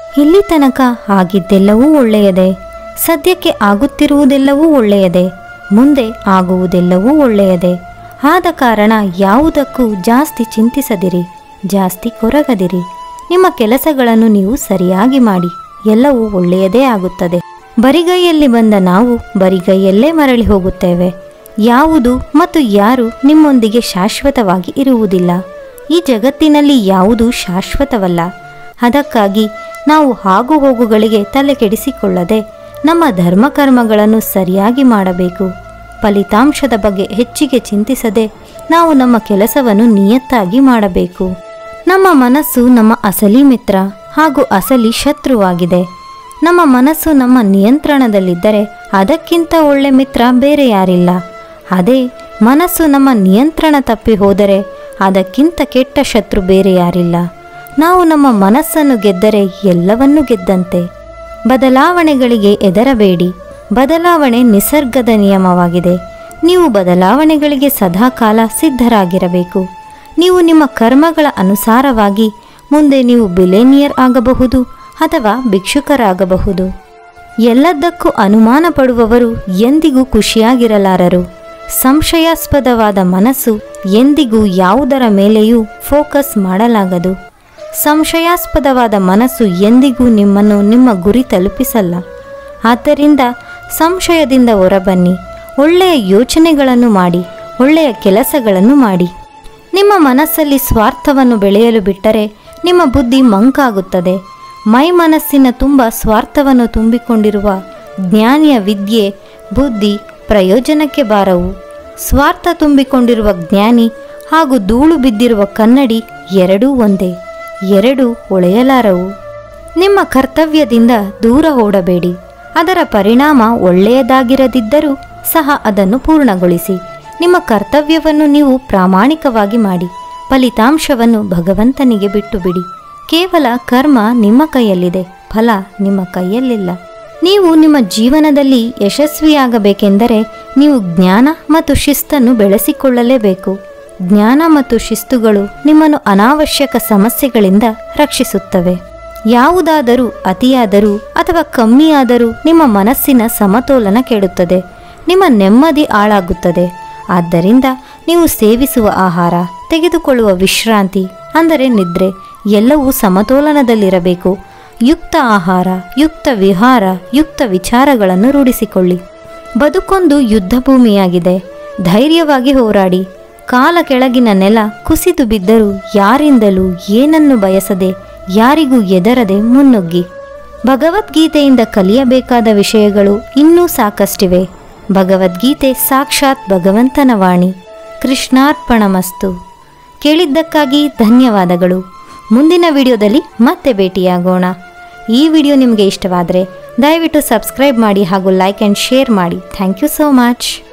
ಇಲ್ಲಿ ತನಕ ಆಗಿದ್ದೆಲ್ಲವೂ ಒಳ್ಳೆಯದೇ ಸದ್ಯಕ್ಕೆ ಆಗುತ್ತಿರುವುದೆಲ್ಲವೂ ಒಳ್ಳೆಯದೇ ಮುಂದೆ ಆಗುವುದೆಲ್ಲವೂ ಒಳ್ಳೆಯದೇ ಆದ ಕಾರಣ ಯಾವುದಕ್ಕೂ ಜಾಸ್ತಿ ಚಿಂತಿಸದಿರಿ ಜಾಸ್ತಿ ಕೊರಗದಿರಿ ನಿಮ್ಮ ಕೆಲಸಗಳನ್ನು ನೀವು ಸರಿಯಾಗಿ ಮಾಡಿ ಎಲ್ಲವೂ ಒಳ್ಳೆಯದೇ ಆಗುತ್ತದೆ ಬರಿಗೈಯಲ್ಲಿ ಬಂದ ನಾವು ಬರಿಗೈಯಲ್ಲೇ ಮರಳಿ ಹೋಗುತ್ತೇವೆ ಯಾವುದು ಮತ್ತು ಯಾರು ನಿಮ್ಮೊಂದಿಗೆ ಶಾಶ್ವತವಾಗಿ ಇರುವುದಿಲ್ಲ ಈ ಜಗತ್ತಿನಲ್ಲಿ ಯಾವುದೂ ಶಾಶ್ವತವಲ್ಲ ಅದಕ್ಕಾಗಿ ನಾವು ಆಗು ಹೋಗುಗಳಿಗೆ ತಲೆ ಕೆಡಿಸಿಕೊಳ್ಳದೆ ನಮ್ಮ ಧರ್ಮಕರ್ಮಗಳನ್ನು ಸರಿಯಾಗಿ ಮಾಡಬೇಕು ಫಲಿತಾಂಶದ ಬಗ್ಗೆ ಹೆಚ್ಚಿಗೆ ಚಿಂತಿಸದೆ ನಾವು ನಮ್ಮ ಕೆಲಸವನ್ನು ನಿಯತ್ತಾಗಿ ಮಾಡಬೇಕು ನಮ್ಮ ಮನಸ್ಸು ನಮ್ಮ ಅಸಲಿ ಮಿತ್ರ ಹಾಗೂ ಅಸಲಿ ಶತ್ರುವಾಗಿದೆ ನಮ್ಮ ಮನಸ್ಸು ನಮ್ಮ ನಿಯಂತ್ರಣದಲ್ಲಿದ್ದರೆ ಅದಕ್ಕಿಂತ ಒಳ್ಳೆ ಮಿತ್ರ ಬೇರೆ ಯಾರಿಲ್ಲ ಅದೇ ಮನಸ್ಸು ನಮ್ಮ ನಿಯಂತ್ರಣ ತಪ್ಪಿ ಹೋದರೆ ಅದಕ್ಕಿಂತ ಕೆಟ್ಟ ಶತ್ರು ಬೇರೆ ಯಾರಿಲ್ಲ ನಾವು ನಮ್ಮ ಮನಸ್ಸನ್ನು ಗೆದ್ದರೆ ಎಲ್ಲವನ್ನೂ ಗೆದ್ದಂತೆ ಬದಲಾವಣೆಗಳಿಗೆ ಎದರಬೇಡಿ ಬದಲಾವಣೆ ನಿಸರ್ಗದ ನಿಯಮವಾಗಿದೆ ನೀವು ಬದಲಾವಣೆಗಳಿಗೆ ಸದಾಕಾಲ ಸಿದ್ಧರಾಗಿರಬೇಕು ನೀವು ನಿಮ್ಮ ಕರ್ಮಗಳ ಅನುಸಾರವಾಗಿ ಮುಂದೆ ನೀವು ಬಿಲೇನಿಯರ್ ಆಗಬಹುದು ಅಥವಾ ಭಿಕ್ಷುಕರಾಗಬಹುದು ಎಲ್ಲದಕ್ಕೂ ಅನುಮಾನ ಪಡುವವರು ಎಂದಿಗೂ ಖುಷಿಯಾಗಿರಲಾರರು ಸಂಶಯಾಸ್ಪದವಾದ ಮನಸ್ಸು ಎಂದಿಗೂ ಯಾವುದರ ಮೇಲೆಯೂ ಫೋಕಸ್ ಮಾಡಲಾಗದು ಸಂಶಯಾಸ್ಪದವಾದ ಮನಸ್ಸು ಎಂದಿಗೂ ನಿಮ್ಮನ್ನು ನಿಮ್ಮ ಗುರಿ ತಲುಪಿಸಲ್ಲ ಆದ್ದರಿಂದ ಸಂಶಯದಿಂದ ಹೊರಬನ್ನಿ ಒಳ್ಳೆಯ ಯೋಚನೆಗಳನ್ನು ಮಾಡಿ ಒಳ್ಳೆಯ ಕೆಲಸಗಳನ್ನು ಮಾಡಿ ನಿಮ್ಮ ಮನಸ್ಸಲ್ಲಿ ಸ್ವಾರ್ಥವನ್ನು ಬೆಳೆಯಲು ಬಿಟ್ಟರೆ ನಿಮ್ಮ ಬುದ್ಧಿ ಮಂಕಾಗುತ್ತದೆ ಮೈ ಮನಸ್ಸಿನ ತುಂಬ ಸ್ವಾರ್ಥವನ್ನು ತುಂಬಿಕೊಂಡಿರುವ ಜ್ಞಾನಿಯ ವಿದ್ಯೆ ಬುದ್ಧಿ ಪ್ರಯೋಜನಕ್ಕೆ ಬಾರವು ಸ್ವಾರ್ಥ ತುಂಬಿಕೊಂಡಿರುವ ಜ್ಞಾನಿ ಹಾಗೂ ಧೂಳು ಬಿದ್ದಿರುವ ಕನ್ನಡಿ ಎರಡೂ ಒಂದೇ ಎರಡೂ ಹೊಳೆಯಲಾರವು ನಿಮ್ಮ ಕರ್ತವ್ಯದಿಂದ ದೂರ ಓಡಬೇಡಿ ಅದರ ಪರಿಣಾಮ ಒಳ್ಳೆಯದಾಗಿರದಿದ್ದರೂ ಸಹ ಅದನ್ನು ಪೂರ್ಣಗೊಳಿಸಿ ನಿಮ್ಮ ಕರ್ತವ್ಯವನ್ನು ನೀವು ಪ್ರಾಮಾಣಿಕವಾಗಿ ಮಾಡಿ ಫಲಿತಾಂಶವನ್ನು ಭಗವಂತನಿಗೆ ಬಿಟ್ಟು ಬಿಡಿ ಕೇವಲ ಕರ್ಮ ನಿಮ್ಮ ಕೈಯಲ್ಲಿದೆ ಫಲ ನಿಮ್ಮ ಕೈಯಲ್ಲಿಲ್ಲ ನೀವು ನಿಮ್ಮ ಜೀವನದಲ್ಲಿ ಯಶಸ್ವಿಯಾಗಬೇಕೆಂದರೆ ನೀವು ಜ್ಞಾನ ಮತ್ತು ಶಿಸ್ತನ್ನು ಬೆಳೆಸಿಕೊಳ್ಳಲೇಬೇಕು ಜ್ಞಾನ ಮತ್ತು ಶಿಸ್ತುಗಳು ನಿಮ್ಮನ್ನು ಅನಾವಶ್ಯಕ ಸಮಸ್ಯೆಗಳಿಂದ ರಕ್ಷಿಸುತ್ತವೆ ಯಾವುದಾದರೂ ಅತಿಯಾದರೂ ಅಥವಾ ಕಮ್ಮಿಯಾದರೂ ನಿಮ್ಮ ಮನಸ್ಸಿನ ಸಮತೋಲನ ಕೆಡುತ್ತದೆ ನಿಮ್ಮ ನೆಮ್ಮದಿ ಹಾಳಾಗುತ್ತದೆ ಆದ್ದರಿಂದ ನೀವು ಸೇವಿಸುವ ಆಹಾರ ತೆಗೆದುಕೊಳ್ಳುವ ವಿಶ್ರಾಂತಿ ಅಂದರೆ ನಿದ್ರೆ ಎಲ್ಲವೂ ಸಮತೋಲನದಲ್ಲಿರಬೇಕು ಯುಕ್ತ ಆಹಾರ ಯುಕ್ತ ವಿಹಾರ ಯುಕ್ತ ವಿಚಾರಗಳನ್ನು ರೂಢಿಸಿಕೊಳ್ಳಿ ಬದುಕೊಂದು ಯುದ್ಧ ಭೂಮಿಯಾಗಿದೆ ಧೈರ್ಯವಾಗಿ ಹೋರಾಡಿ ಕಾಲ ಕೆಳಗಿನ ನೆಲ ಕುಸಿದು ಬಿದ್ದರೂ ಯಾರಿಂದಲೂ ಏನನ್ನು ಬಯಸದೆ ಯಾರಿಗೂ ಎದರದೆ ಮುನ್ನುಗ್ಗಿ ಭಗವದ್ಗೀತೆಯಿಂದ ಕಲಿಯಬೇಕಾದ ವಿಷಯಗಳು ಇನ್ನೂ ಸಾಕಷ್ಟಿವೆ ಭಗವದ್ಗೀತೆ ಸಾಕ್ಷಾತ್ ಭಗವಂತನ ವಾಣಿ ಕೃಷ್ಣಾರ್ಪಣಮಸ್ತು ಕೇಳಿದ್ದಕ್ಕಾಗಿ ಧನ್ಯವಾದಗಳು ಮುಂದಿನ ವಿಡಿಯೋದಲ್ಲಿ ಮತ್ತೆ ಭೇಟಿಯಾಗೋಣ ಈ ವಿಡಿಯೋ ನಿಮಗೆ ಇಷ್ಟವಾದರೆ ದಯವಿಟ್ಟು ಸಬ್ಸ್ಕ್ರೈಬ್ ಮಾಡಿ ಹಾಗೂ ಲೈಕ್ ಆ್ಯಂಡ್ ಶೇರ್ ಮಾಡಿ ಥ್ಯಾಂಕ್ ಯು ಸೋ ಮಚ್